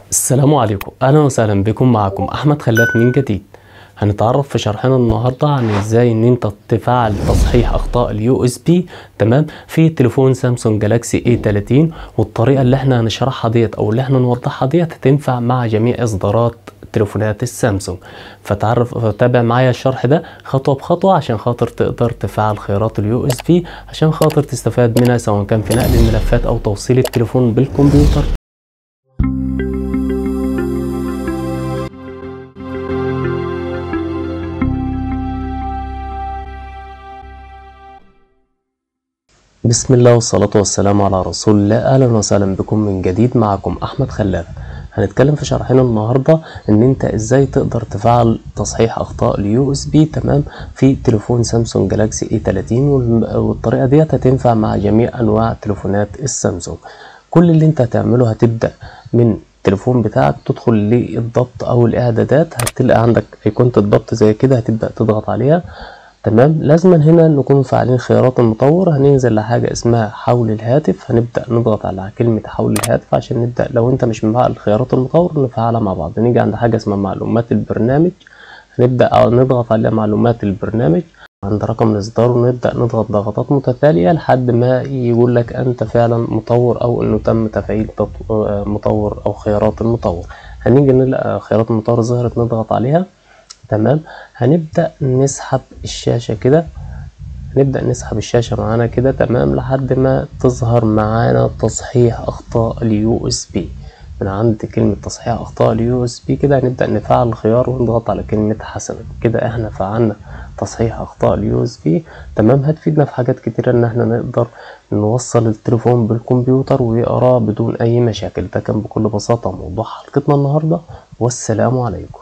السلام عليكم اهلا وسهلا بكم معكم احمد خلاف من جديد هنتعرف في شرحنا النهارده عن ازاي ان انت تفعل تصحيح اخطاء اليو اس بي تمام في تليفون سامسونج جالاكسي اي 30 والطريقه اللي احنا هنشرحها ديت او اللي احنا نوضحها ديت هتنفع مع جميع اصدارات تليفونات السامسونج فتعرف فتابع معايا الشرح ده خطوه بخطوه عشان خاطر تقدر تفعل خيارات اليو اس بي عشان خاطر تستفاد منها سواء كان في نقل الملفات او توصيل التليفون بالكمبيوتر بسم الله والصلاة والسلام على رسول الله أهلا وسهلا بكم من جديد معكم أحمد خلاف هنتكلم في شرحنا النهاردة ان انت ازاي تقدر تفعل تصحيح اخطاء اليو اس بي تمام في تليفون سامسونج جالاكسي اي 30 والطريقة ديت هتنفع مع جميع انواع تليفونات السامسونج كل اللي انت هتعمله هتبدأ من التليفون بتاعك تدخل للضبط او الاعدادات هتلاقي عندك ايقونة الضبط زي كده هتبدأ تضغط عليها تمام لازما هنا نكون فاعلين خيارات المطور هننزل لحاجة اسمها حول الهاتف هنبدأ نضغط على كلمة حول الهاتف عشان نبدأ لو انت مش مفعل خيارات المطور نفعلها مع بعض نيجي عند حاجة اسمها معلومات البرنامج هنبدأ نضغط على معلومات البرنامج عند رقم الإصدار ونبدأ نضغط ضغطات متتالية لحد ما يقول لك أنت فعلا مطور أو إنه تم تفعيل مطور أو خيارات المطور هنيجي نلاقي خيارات المطور ظهرت نضغط عليها تمام هنبدأ نسحب الشاشة كده نبدأ نسحب الشاشة معانا كده تمام لحد ما تظهر معانا تصحيح أخطاء اليو اس بي من عند كلمة تصحيح أخطاء اليو اس بي كده هنبدأ نفعل الخيار ونضغط على كلمة حسنا كده احنا فعلنا تصحيح أخطاء اليو اس بي تمام هتفيدنا في حاجات كتيرة إن احنا نقدر نوصل التليفون بالكمبيوتر ويقراه بدون أي مشاكل ده كان بكل بساطة موضوع حلقتنا النهاردة والسلام عليكم